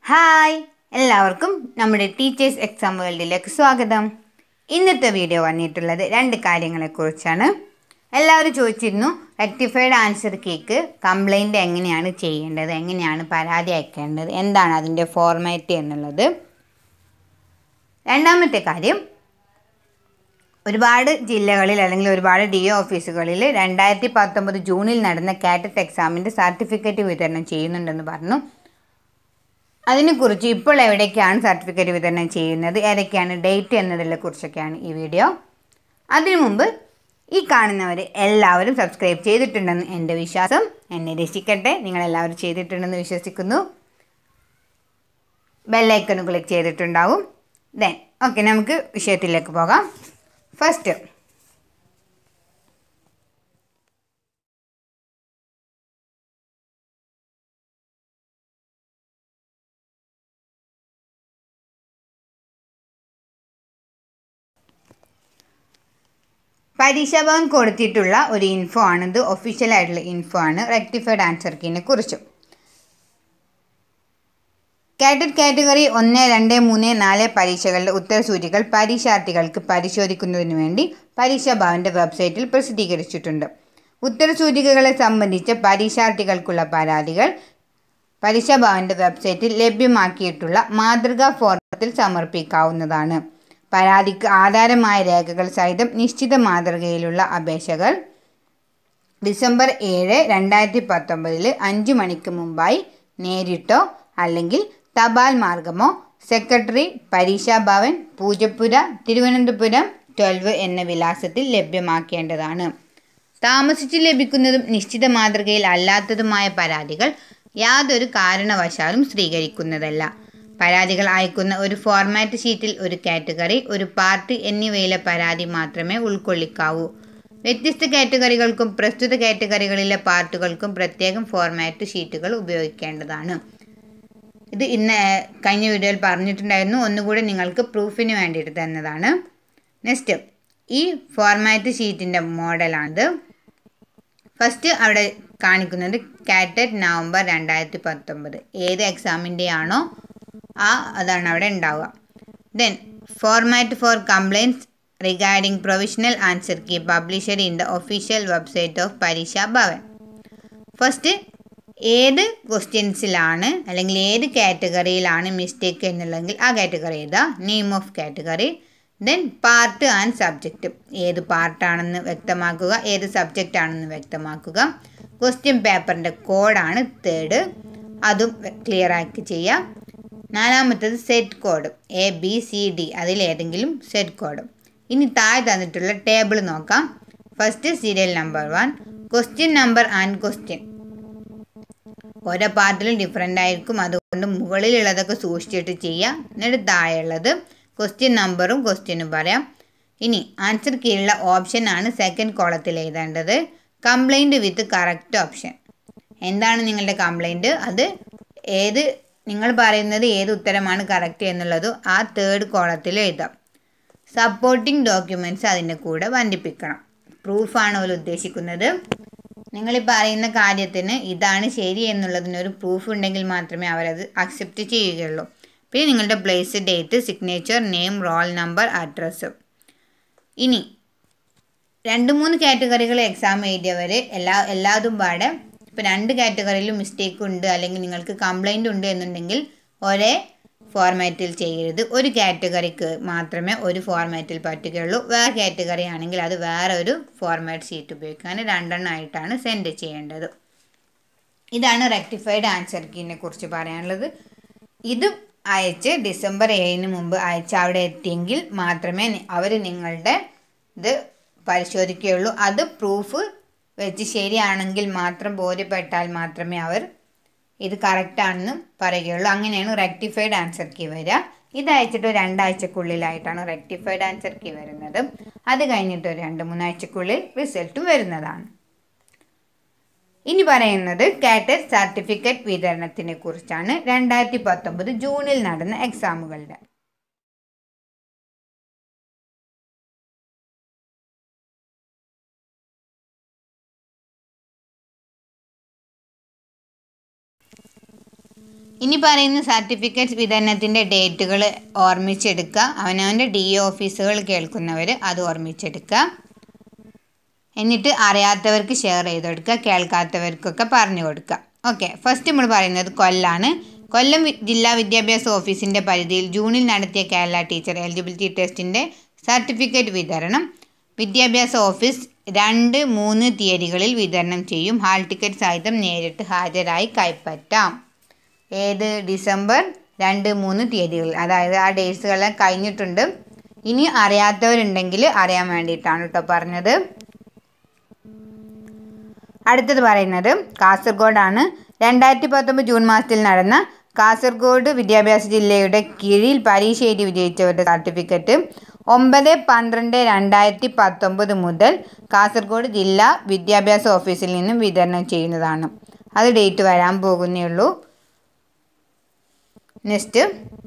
hi എല്ലാവർക്കും നമ്മുടെ teachers exam വേൾഡിലേക്ക് സ്വാഗതം ഇന്നത്തെ വീഡിയോ വന്നിട്ടുള്ളത് രണ്ട് കാര്യങ്ങളെക്കുറിച്ചാണ് എല്ലാവരും ചോദിച്ചിരുന്നു റെക്ടിഫൈഡ് ആൻസർ കേക്ക് കംപ്ലൈൻറ്റ് എങ്ങനെയാണ് ചെയ്യേണ്ടത് എങ്ങനെയാണ് പരാതി അയക്കേണ്ടത് എന്താണ് അതിൻ്റെ ഫോർമാറ്റ് എന്നുള്ളത് രണ്ടാമത്തെ കാര്യം ഒരുപാട് ജില്ലകളിൽ അല്ലെങ്കിൽ ഒരുപാട് ഡി ഒ ഓഫീസുകളിൽ രണ്ടായിരത്തി പത്തൊമ്പത് ജൂണിൽ നടന്ന കാറ്ററ്റ് എക്സാമിൻ്റെ സർട്ടിഫിക്കറ്റ് വിതരണം ചെയ്യുന്നുണ്ടെന്ന് പറഞ്ഞു അതിനെക്കുറിച്ച് ഇപ്പോൾ എവിടേക്കാണ് സർട്ടിഫിക്കറ്റ് വിതരണം ചെയ്യുന്നത് ഏതൊക്കെയാണ് ഡേറ്റ് എന്നതിനെ കുറിച്ചൊക്കെയാണ് ഈ വീഡിയോ അതിനു മുമ്പ് ഈ കാണുന്നവർ എല്ലാവരും സബ്സ്ക്രൈബ് ചെയ്തിട്ടുണ്ടെന്ന് എൻ്റെ വിശ്വാസം എന്നെ രക്ഷിക്കട്ടെ നിങ്ങളെല്ലാവരും ചെയ്തിട്ടുണ്ടെന്ന് വിശ്വസിക്കുന്നു ബെല്ലൈക്കൺ ക്ലിക്ക് ചെയ്തിട്ടുണ്ടാവും ദെൻ ഓക്കെ നമുക്ക് വിഷയത്തിലേക്ക് പോകാം ഫസ്റ്റ് പരീക്ഷാ ഭവൻ കൊടുത്തിട്ടുള്ള ഒരു ഇൻഫോ ആണ് ഇത് ഒഫീഷ്യൽ ആയിട്ടുള്ള ഇൻഫോ ആണ് റെക്ടിഫൈഡ് ആൻസർ കീനെ കുറിച്ചും കാറ്റഡ് കാറ്റഗറി ഒന്ന് രണ്ട് മൂന്ന് നാല് പരീക്ഷകളുടെ ഉത്തരസൂചികൾ പരീക്ഷാർത്ഥികൾക്ക് പരിശോധിക്കുന്നതിന് വേണ്ടി പരീക്ഷാ ഭവൻ്റെ വെബ്സൈറ്റിൽ പ്രസിദ്ധീകരിച്ചിട്ടുണ്ട് ഉത്തരസൂചികകളെ സംബന്ധിച്ച് പരീക്ഷാർത്ഥികൾക്കുള്ള പരാതികൾ പരീക്ഷാ ഭവൻ്റെ വെബ്സൈറ്റിൽ ലഭ്യമാക്കിയിട്ടുള്ള മാതൃകാ ഫോർമത്തിൽ സമർപ്പിക്കാവുന്നതാണ് പരാതിക്ക് ആധാരമായ രേഖകൾ സഹിതം നിശ്ചിത മാതൃകയിലുള്ള അപേക്ഷകൾ ഡിസംബർ ഏഴ് രണ്ടായിരത്തി പത്തൊമ്പതിൽ അഞ്ച് മണിക്ക് മുമ്പായി നേരിട്ടോ അല്ലെങ്കിൽ തപാൽ മാർഗമോ സെക്രട്ടറി പരീക്ഷാ ഭവൻ പൂജപ്പുര തിരുവനന്തപുരം ട്വൽവ് എന്ന വിലാസത്തിൽ ലഭ്യമാക്കേണ്ടതാണ് താമസിച്ച് ലഭിക്കുന്നതും നിശ്ചിത മാതൃകയിൽ അല്ലാത്തതുമായ പരാതികൾ യാതൊരു കാരണവശാലും സ്വീകരിക്കുന്നതല്ല പരാതികൾ അയക്കുന്ന ഒരു ഫോർമാറ്റ് ഷീറ്റിൽ ഒരു കാറ്റഗറി ഒരു പാർട്ടി എന്നിവയിലെ പരാതി മാത്രമേ ഉൾക്കൊള്ളിക്കാവൂ വ്യത്യസ്ത കാറ്റഗറികൾക്കും പ്രസ്തുത കാറ്റഗറികളിലെ പാർട്ടുകൾക്കും പ്രത്യേകം ഫോർമാറ്റ് ഷീറ്റുകൾ ഉപയോഗിക്കേണ്ടതാണ് ഇത് ഇന്ന് കഴിഞ്ഞ വീഡിയോയിൽ പറഞ്ഞിട്ടുണ്ടായിരുന്നു ഒന്നുകൂടി നിങ്ങൾക്ക് പ്രൂഫിന് വേണ്ടിയിട്ട് തന്നതാണ് നെക്സ്റ്റ് ഈ ഫോർമാറ്റ് ഷീറ്റിൻ്റെ മോഡലാണിത് ഫസ്റ്റ് അവിടെ കാണിക്കുന്നത് കാറ്ററ്റ് നവംബർ രണ്ടായിരത്തി പത്തൊമ്പത് ഏത് എക്സാമിൻ്റെ ആണോ ആ അതാണ് അവിടെ ഉണ്ടാവുക then format for complaints regarding provisional answer key published in the official website of Pareeksha Bhavan first ഏത് ക്വസ്റ്റ്യൻസിലാണ് അല്ലെങ്കിൽ ഏത് കാറ്റഗറിയിലാണ് മിസ്റ്റേക്ക് എന്നുള്ളതെങ്കിൽ ആ കാറ്റഗറി ഏതാ name of category then part and subject ഏത് പാർട്ടാണെന്ന് വ്യക്തമാക്കുക ഏത് സബ്ജക്റ്റ് ആണെന്ന് വ്യക്തമാക്കുക ക്വസ്റ്റ്യൻ പേപ്പറിൻ്റെ കോഡാണ് തേർഡ് അതും ക്ലിയർ ആക്കി ചെയ്യുക നാലാമത്തത് set code A B C D അതിലേതെങ്കിലും സെറ്റ് കോഡ് ഇനി താഴെ തന്നിട്ടുള്ള ടേബിൾ നോക്കാം first serial number one question number and question ഓരോ പാർട്ടിലും ഡിഫറെൻ്റ് ആയിരിക്കും അതുകൊണ്ട് മുകളിലുള്ളതൊക്കെ സൂക്ഷിച്ചിട്ട് ചെയ്യാം എന്നിട്ട് താഴെയുള്ളത് ക്വസ്റ്റ്യൻ നമ്പറും ക്വസ്റ്റ്യനും പറയാം ഇനി ആൻസർ കീഴിലുള്ള ഓപ്ഷൻ ആണ് സെക്കൻഡ് കോളത്തിൽ എഴുതേണ്ടത് കംപ്ലൈൻറ്റ് വിത്ത് കറക്റ്റ് ഓപ്ഷൻ എന്താണ് നിങ്ങളുടെ കംപ്ലൈൻറ്റ് അത് ഏത് നിങ്ങൾ പറയുന്നത് ഏത് ഉത്തരമാണ് കറക്റ്റ് എന്നുള്ളത് ആ തേർഡ് കോളത്തിൽ എഴുതാം സപ്പോർട്ടിംഗ് ഡോക്യുമെൻറ്റ്സ് അതിൻ്റെ കൂടെ ബന്ധിപ്പിക്കണം പ്രൂഫാണ് അവർ ഉദ്ദേശിക്കുന്നത് നിങ്ങൾ ഈ പറയുന്ന കാര്യത്തിന് ഇതാണ് ശരി എന്നുള്ളതിനൊരു പ്രൂഫ് ഉണ്ടെങ്കിൽ മാത്രമേ അവരത് അക്സെപ്റ്റ് ചെയ്യുകയുള്ളൂ പിന്നെ നിങ്ങളുടെ place date signature name roll number address ഇനി രണ്ട് മൂന്ന് കാറ്റഗറികൾ എക്സാം എഴുതിയവർ എല്ലാ എല്ലാതും പാടെ ഇപ്പോൾ രണ്ട് കാറ്റഗറിയിലും മിസ്റ്റേക്ക് ഉണ്ട് അല്ലെങ്കിൽ നിങ്ങൾക്ക് കംപ്ലൈൻ്റ് ഉണ്ട് എന്നുണ്ടെങ്കിൽ ഒരേ ഫോർമാറ്റിൽ ചെയ്യരുത് ഒരു കാറ്റഗറിക്ക് മാത്രമേ ഒരു ഫോർമാറ്റിൽ പറ്റുകയുള്ളൂ വേറെ കാറ്റഗറി ആണെങ്കിൽ അത് വേറെ ഒരു ഫോർമാറ്റ് ഷീറ്റ് ഉപയോഗിക്കാൻ രണ്ടെണ്ണമായിട്ടാണ് സെൻഡ് ചെയ്യേണ്ടത് ഇതാണ് റെക്ടിഫൈഡ് ആൻസർ കീനെ കുറിച്ച് പറയാനുള്ളത് ഇത് അയച്ച് ഡിസംബർ ഏഴിന് മുമ്പ് അയച്ച് അവിടെ എത്തിയെങ്കിൽ മാത്രമേ അവർ നിങ്ങളുടെ ഇത് പരിശോധിക്കുകയുള്ളൂ അത് പ്രൂഫ് വെച്ച് ശരിയാണെങ്കിൽ മാത്രം ബോധ്യപ്പെട്ടാൽ മാത്രമേ അവർ ഇത് കറക്റ്റാണെന്ന് പറയുകയുള്ളൂ അങ്ങനെയാണ് റെക്ടിഫൈഡ് ആൻസർ കീ വരിക ഇത് അയച്ചിട്ട് രണ്ടാഴ്ചക്കുള്ളിലായിട്ടാണ് റെക്ടിഫൈഡ് ആൻസർ കീ വരുന്നത് അത് കഴിഞ്ഞിട്ട് ഒരു രണ്ട് മൂന്നാഴ്ചക്കുള്ളിൽ റിസൾട്ടും വരുന്നതാണ് ഇനി പറയുന്നത് കാറ്ററ്റ് സർട്ടിഫിക്കറ്റ് വിതരണത്തിനെ കുറിച്ചാണ് രണ്ടായിരത്തി പത്തൊമ്പത് ജൂണിൽ നടന്ന എക്സാമുകളുടെ ഇനി പറയുന്ന സർട്ടിഫിക്കറ്റ് വിതരണത്തിൻ്റെ ഡേറ്റുകൾ ഓർമ്മിച്ചെടുക്കുക അവനവൻ്റെ ഡി ഒ ഓഫീസുകൾ കേൾക്കുന്നവർ അത് ഓർമ്മിച്ചെടുക്കുക എന്നിട്ട് അറിയാത്തവർക്ക് ഷെയർ ചെയ്ത് കൊടുക്കുക കേൾക്കാത്തവർക്കൊക്കെ പറഞ്ഞു കൊടുക്കുക ഓക്കെ ഫസ്റ്റ് നമ്മൾ പറയുന്നത് കൊല്ലാണ് കൊല്ലം വി- ജില്ലാ വിദ്യാഭ്യാസ ഓഫീസിൻ്റെ പരിധിയിൽ ജൂണിൽ നടത്തിയ കേരള ടീച്ചർ എലിജിബിലിറ്റി ടെസ്റ്റിൻ്റെ സർട്ടിഫിക്കറ്റ് വിതരണം വിദ്യാഭ്യാസ ഓഫീസ് രണ്ട് മൂന്ന് തീയതികളിൽ വിതരണം ചെയ്യും ഹാൾ ടിക്കറ്റ് സഹിതം നേരിട്ട് ഹാജരായി കൈപ്പറ്റാം ഏത് ഡിസംബർ രണ്ട് മൂന്ന് തീയതികളിൽ അതായത് ആ ഡേറ്റ്സുകളെല്ലാം കഴിഞ്ഞിട്ടുണ്ട് ഇനി അറിയാത്തവരുണ്ടെങ്കിൽ അറിയാൻ വേണ്ടിയിട്ടാണ് കേട്ടോ പറഞ്ഞത് അടുത്തത് പറയുന്നത് കാസർഗോഡാണ് രണ്ടായിരത്തി പത്തൊമ്പത് ജൂൺ മാസത്തിൽ നടന്ന കാസർഗോഡ് വിദ്യാഭ്യാസ ജില്ലയുടെ കീഴിൽ പരീക്ഷ എഴുതി വിജയിച്ചവരുടെ സർട്ടിഫിക്കറ്റ് ഒമ്പത് പന്ത്രണ്ട് രണ്ടായിരത്തി പത്തൊമ്പത് മുതൽ കാസർഗോഡ് ജില്ലാ വിദ്യാഭ്യാസ ഓഫീസിൽ നിന്നും വിതരണം ചെയ്യുന്നതാണ് അത് ഡേറ്റ് വരാൻ പോകുന്നേ ഉള്ളൂ നെക്സ്റ്റ്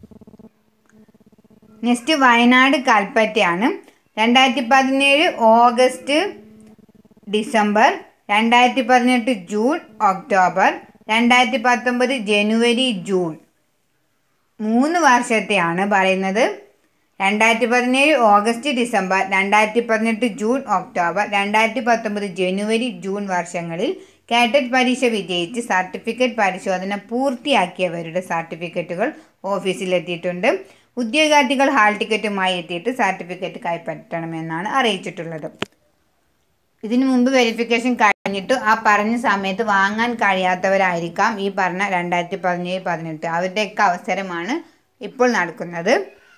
നെക്സ്റ്റ് വയനാട് കൽപ്പറ്റയാണ് രണ്ടായിരത്തി പതിനേഴ് ഓഗസ്റ്റ് ഡിസംബർ രണ്ടായിരത്തി പതിനെട്ട് ജൂൺ ഒക്ടോബർ രണ്ടായിരത്തി പത്തൊമ്പത് ജനുവരി ജൂൺ മൂന്ന് വർഷത്തെയാണ് പറയുന്നത് രണ്ടായിരത്തി പതിനേഴ് ഓഗസ്റ്റ് ഡിസംബർ രണ്ടായിരത്തി പതിനെട്ട് ജൂൺ ഒക്ടോബർ രണ്ടായിരത്തി പത്തൊമ്പത് ജനുവരി ജൂൺ വർഷങ്ങളിൽ കാറ്ററ്റ് പരീക്ഷ വിജയിച്ച് സർട്ടിഫിക്കറ്റ് പരിശോധന പൂർത്തിയാക്കിയവരുടെ സർട്ടിഫിക്കറ്റുകൾ ഓഫീസിലെത്തിയിട്ടുണ്ട് ഉദ്യോഗാർത്ഥികൾ ഹാൾ ടിക്കറ്റുമായി എത്തിയിട്ട് സർട്ടിഫിക്കറ്റ് കൈപ്പറ്റണമെന്നാണ് അറിയിച്ചിട്ടുള്ളത് ഇതിനു മുമ്പ് വെരിഫിക്കേഷൻ കഴിഞ്ഞിട്ട് ആ പറഞ്ഞ സമയത്ത് വാങ്ങാൻ കഴിയാത്തവരായിരിക്കാം ഈ പറഞ്ഞ രണ്ടായിരത്തി പതിനേഴ് പതിനെട്ട് അവരുടെയൊക്കെ അവസരമാണ് ഇപ്പോൾ നടക്കുന്നത്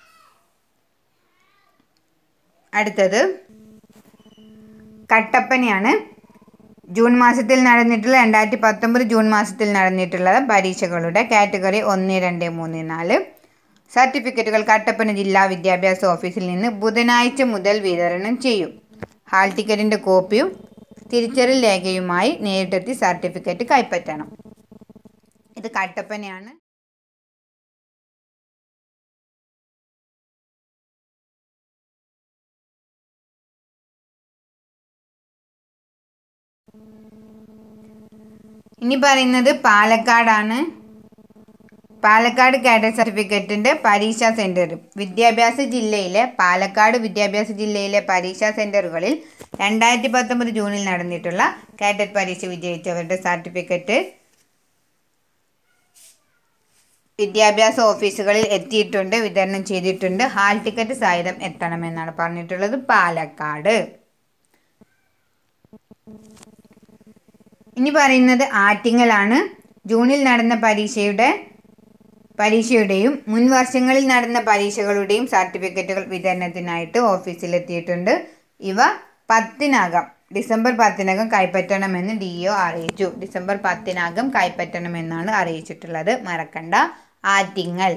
അടുത്തത് കട്ടപ്പനയാണ് ജൂൺ മാസത്തിൽ നടന്നിട്ടുള്ള രണ്ടായിരത്തി പത്തൊമ്പത് ജൂൺ മാസത്തിൽ നടന്നിട്ടുള്ള പരീക്ഷകളുടെ കാറ്റഗറി ഒന്ന് രണ്ട് മൂന്ന് നാല് സർട്ടിഫിക്കറ്റുകൾ കട്ടപ്പന ജില്ലാ വിദ്യാഭ്യാസ ഓഫീസിൽ നിന്ന് ബുധനാഴ്ച മുതൽ വിതരണം ചെയ്യും ഹാൾ ടിക്കറ്റിൻ്റെ കോപ്പിയും തിരിച്ചറിയൽ രേഖയുമായി നേരിട്ടെത്തി സർട്ടിഫിക്കറ്റ് കൈപ്പറ്റണം ഇത് കട്ടപ്പനയാണ് ഇനി പറയുന്നത് പാലക്കാടാണ് പാലക്കാട് കാഡർ സർട്ടിഫിക്കറ്റിൻ്റെ പരീക്ഷാ സെൻറ്റർ വിദ്യാഭ്യാസ ജില്ലയിലെ പാലക്കാട് വിദ്യാഭ്യാസ ജില്ലയിലെ പരീക്ഷാ സെൻറ്ററുകളിൽ രണ്ടായിരത്തി പത്തൊമ്പത് ജൂണിൽ നടന്നിട്ടുള്ള കാഡറ്റ് പരീക്ഷ വിജയിച്ചവരുടെ സർട്ടിഫിക്കറ്റ് വിദ്യാഭ്യാസ ഓഫീസുകളിൽ എത്തിയിട്ടുണ്ട് വിതരണം ചെയ്തിട്ടുണ്ട് ഹാൾ ടിക്കറ്റ് സഹിതം എത്തണമെന്നാണ് പറഞ്ഞിട്ടുള്ളത് പാലക്കാട് ഇനി പറയുന്നത് ആറ്റിങ്ങലാണ് ജൂണിൽ നടന്ന പരീക്ഷയുടെ പരീക്ഷയുടെയും മുൻ വർഷങ്ങളിൽ നടന്ന പരീക്ഷകളുടെയും സർട്ടിഫിക്കറ്റുകൾ വിതരണത്തിനായിട്ട് ഓഫീസിലെത്തിയിട്ടുണ്ട് ഇവ പത്തിനകം ഡിസംബർ പത്തിനകം കൈപ്പറ്റണമെന്ന് ഡി ഒ അറിയിച്ചു ഡിസംബർ പത്തിനകം കൈപ്പറ്റണമെന്നാണ് അറിയിച്ചിട്ടുള്ളത് മറക്കണ്ട ആറ്റിങ്ങൽ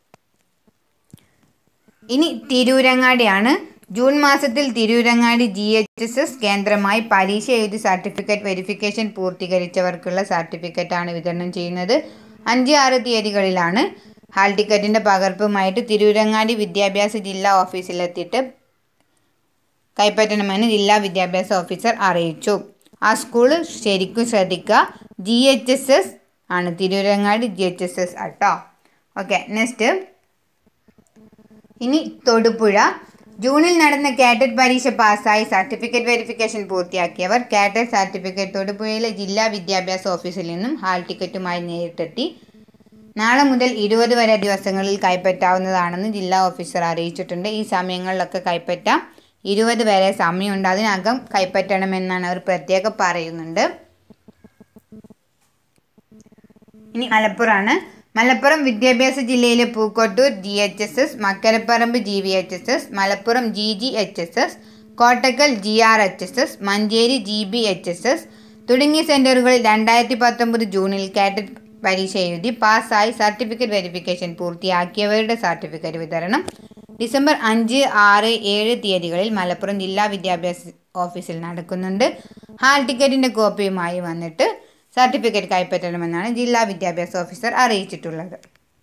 ഇനി തിരൂരങ്ങാടിയാണ് ജൂൺ മാസത്തിൽ Tirurangadi G H S S കേന്ദ്രമായി പരീക്ഷ എഴുതി സർട്ടിഫിക്കറ്റ് വെരിഫിക്കേഷൻ പൂർത്തീകരിച്ചവർക്കുള്ള സർട്ടിഫിക്കറ്റാണ് വിതരണം ചെയ്യുന്നത് അഞ്ച് ആറ് തീയതികളിലാണ് ഹാൾ ടിക്കറ്റിൻ്റെ പകർപ്പുമായിട്ട് തിരൂരങ്ങാടി വിദ്യാഭ്യാസ ജില്ലാ ഓഫീസിലെത്തിയിട്ട് കൈപ്പറ്റണമെന്ന് ജില്ലാ വിദ്യാഭ്യാസ ഓഫീസർ അറിയിച്ചു ആ സ്കൂള് ശരിക്കും ശ്രദ്ധിക്കുക ജി എച്ച് എസ് എസ് ആണ് Tirurangadi G H S S ആട്ടോ ഓക്കെ നെക്സ്റ്റ് ഇനി തൊടുപുഴ ജൂണിൽ നടന്ന കാറ്ററ്റ് പരീക്ഷ പാസ്സായി സർട്ടിഫിക്കറ്റ് വെരിഫിക്കേഷൻ പൂർത്തിയാക്കിയവർ കാറ്ററ്റ് സർട്ടിഫിക്കറ്റ് തൊടുപുഴയിലെ ജില്ലാ വിദ്യാഭ്യാസ ഓഫീസിൽ നിന്നും ഹാൾ ടിക്കറ്റുമായി നേരിട്ടെത്തി നാളെ മുതൽ ഇരുപത് വരെ ദിവസങ്ങളിൽ കൈപ്പറ്റാവുന്നതാണെന്ന് ജില്ലാ ഓഫീസർ അറിയിച്ചിട്ടുണ്ട് ഈ സമയങ്ങളിലൊക്കെ കൈപ്പറ്റാം ഇരുപത് വരെ സമയമുണ്ട് അതിനകം കൈപ്പറ്റണമെന്നാണ് അവർ പ്രത്യേകം പറയുന്നുണ്ട് ഇനി മലപ്പുറമാണ് മലപ്പുറം വിദ്യാഭ്യാസ ജില്ലയിലെ Pookkottur G H S S Makkaraparamba G V H S S Malappuram G G H S S Kottakkal G R H S S Manjeri G B H S S തുടങ്ങിയ സെൻറ്ററുകളിൽ രണ്ടായിരത്തി പത്തൊമ്പത് ജൂണിൽ കാറ്ററ്റ് പരീക്ഷ എഴുതി പാസ്സായി സർട്ടിഫിക്കറ്റ് വെരിഫിക്കേഷൻ പൂർത്തിയാക്കിയവരുടെ സർട്ടിഫിക്കറ്റ് വിതരണം ഡിസംബർ അഞ്ച് ആറ് ഏഴ് തീയതികളിൽ മലപ്പുറം ജില്ലാ വിദ്യാഭ്യാസ ഓഫീസിൽ നടക്കുന്നുണ്ട് ഹാൾ ടിക്കറ്റിൻ്റെ കോപ്പിയുമായി വന്നിട്ട് സർട്ടിഫിക്കറ്റ് കൈപ്പറ്റണമെന്നാണ് ജില്ലാ വിദ്യാഭ്യാസ ഓഫീസർ അറിയിച്ചിട്ടുള്ളത്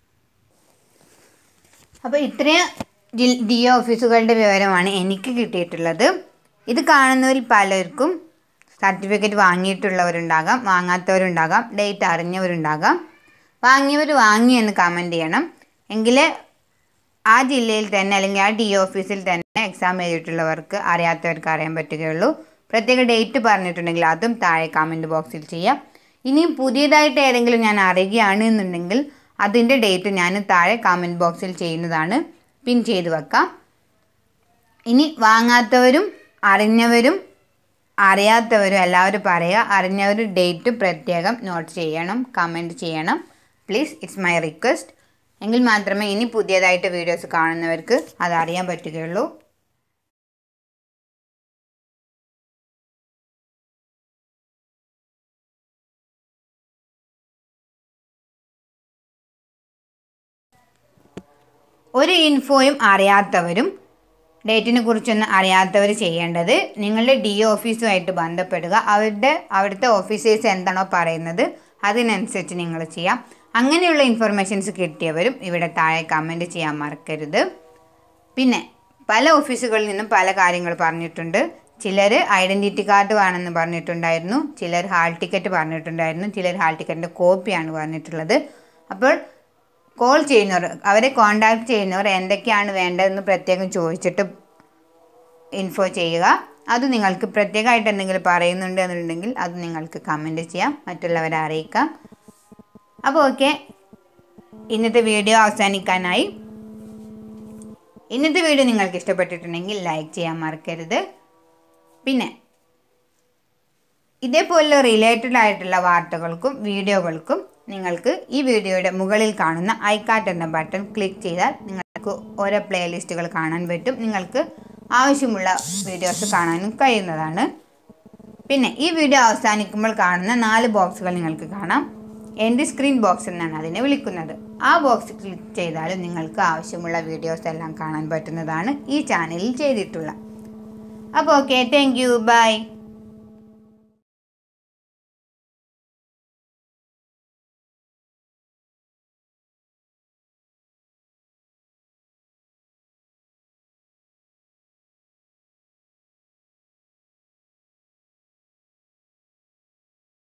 അപ്പോൾ ഇത്രയും ജി ഡി ഒ ഓഫീസുകളുടെ വിവരമാണ് എനിക്ക് കിട്ടിയിട്ടുള്ളത് ഇത് കാണുന്നവരിൽ പലർക്കും സർട്ടിഫിക്കറ്റ് വാങ്ങിയിട്ടുള്ളവരുണ്ടാകാം വാങ്ങാത്തവരുണ്ടാകാം ഡേറ്റ് അറിഞ്ഞവരുണ്ടാകാം വാങ്ങിയവർ വാങ്ങി എന്ന് കമൻറ്റ് ചെയ്യണം എങ്കിലേ ആ ജില്ലയിൽ തന്നെ അല്ലെങ്കിൽ ആ ഡി ഓഫീസിൽ തന്നെ എക്സാം എഴുതിയിട്ടുള്ളവർക്ക് അറിയാത്തവർക്ക് അറിയാൻ പറ്റുകയുള്ളൂ പ്രത്യേക ഡേറ്റ് പറഞ്ഞിട്ടുണ്ടെങ്കിൽ അതും താഴെ കമൻറ്റ് ബോക്സിൽ ചെയ്യാം ഇനിയും പുതിയതായിട്ട് ഏതെങ്കിലും ഞാൻ അറിയുകയാണ് എന്നുണ്ടെങ്കിൽ അതിൻ്റെ ഡേറ്റ് ഞാൻ താഴെ കമൻറ്റ് ബോക്സിൽ ചെയ്യുന്നതാണ് പിൻ ചെയ്ത് വെക്കാം ഇനി വാങ്ങാത്തവരും അറിഞ്ഞവരും അറിയാത്തവരും എല്ലാവരും പറയുക അറിഞ്ഞവർ ഡേറ്റ് പ്രത്യേകം നോട്ട് ചെയ്യണം കമൻറ്റ് ചെയ്യണം പ്ലീസ് ഇറ്റ്സ് മൈ റിക്വസ്റ്റ് എങ്കിൽ മാത്രമേ ഇനി പുതിയതായിട്ട് വീഡിയോസ് കാണുന്നവർക്ക് അത് അറിയാൻ പറ്റുകയുള്ളൂ ഒരു ഇൻഫോയും അറിയാത്തവരും ഡേറ്റിനെ കുറിച്ചൊന്നും അറിയാത്തവർ ചെയ്യേണ്ടത് നിങ്ങളുടെ ഡി ഓഫീസുമായിട്ട് ബന്ധപ്പെടുക അവരുടെ അവിടുത്തെ ഓഫീസേഴ്സ് എന്താണോ പറയുന്നത് അതിനനുസരിച്ച് നിങ്ങൾ ചെയ്യാം അങ്ങനെയുള്ള ഇൻഫർമേഷൻസ് കിട്ടിയവരും ഇവിടെ താഴെ കമൻറ്റ് ചെയ്യാൻ മറക്കരുത് പിന്നെ പല ഓഫീസുകളിൽ നിന്നും പല കാര്യങ്ങൾ പറഞ്ഞിട്ടുണ്ട് ചിലർ ഐഡൻറ്റിറ്റി കാർഡ് വേണമെന്ന് പറഞ്ഞിട്ടുണ്ടായിരുന്നു ചിലർ ഹാൾ ടിക്കറ്റ് പറഞ്ഞിട്ടുണ്ടായിരുന്നു ചിലർ ഹാൾ ടിക്കറ്റിൻ്റെ കോപ്പിയാണ് പറഞ്ഞിട്ടുള്ളത് അപ്പോൾ കോൾ ചെയ്യുന്നവർ അവരെ കോണ്ടാക്ട് ചെയ്യുന്നവർ എന്തൊക്കെയാണ് വേണ്ടതെന്ന് പ്രത്യേകം ചോദിച്ചിട്ട് ഇൻഫോ ചെയ്യുക അത് നിങ്ങൾക്ക് പ്രത്യേകമായിട്ട് എന്തെങ്കിലും പറയുന്നുണ്ട് എന്നുണ്ടെങ്കിൽ അത് നിങ്ങൾക്ക് കമൻറ്റ് ചെയ്യാം മറ്റുള്ളവരെ അറിയിക്കാം അപ്പോൾ ഓക്കെ ഇന്നത്തെ വീഡിയോ അവസാനിക്കാനായി ഇന്നത്തെ വീഡിയോ നിങ്ങൾക്ക് ഇഷ്ടപ്പെട്ടിട്ടുണ്ടെങ്കിൽ ലൈക്ക് ചെയ്യാൻ മറക്കരുത് പിന്നെ ഇതേപോലെ റിലേറ്റഡ് ആയിട്ടുള്ള വാർത്തകൾക്കും വീഡിയോകൾക്കും നിങ്ങൾക്ക് ഈ വീഡിയോയുടെ മുകളിൽ കാണുന്ന ഐക്കാട്ട് എന്ന ബട്ടൺ ക്ലിക്ക് ചെയ്താൽ നിങ്ങൾക്ക് ഓരോ പ്ലേലിസ്റ്റുകൾ കാണാൻ പറ്റും നിങ്ങൾക്ക് ആവശ്യമുള്ള വീഡിയോസ് കാണാനും കഴിയുന്നതാണ് പിന്നെ ഈ വീഡിയോ അവസാനിക്കുമ്പോൾ കാണുന്ന നാല് ബോക്സുകൾ നിങ്ങൾക്ക് കാണാം എൻ്റെ സ്ക്രീൻ ബോക്സ് എന്നാണ് അതിനെ വിളിക്കുന്നത് ആ ബോക്സ് ക്ലിക്ക് ചെയ്താലും നിങ്ങൾക്ക് ആവശ്യമുള്ള വീഡിയോസ് എല്ലാം കാണാൻ പറ്റുന്നതാണ് ഈ ചാനലിൽ ചെയ്തിട്ടുള്ള അപ്പോൾ ഓക്കെ താങ്ക് യു ബൈ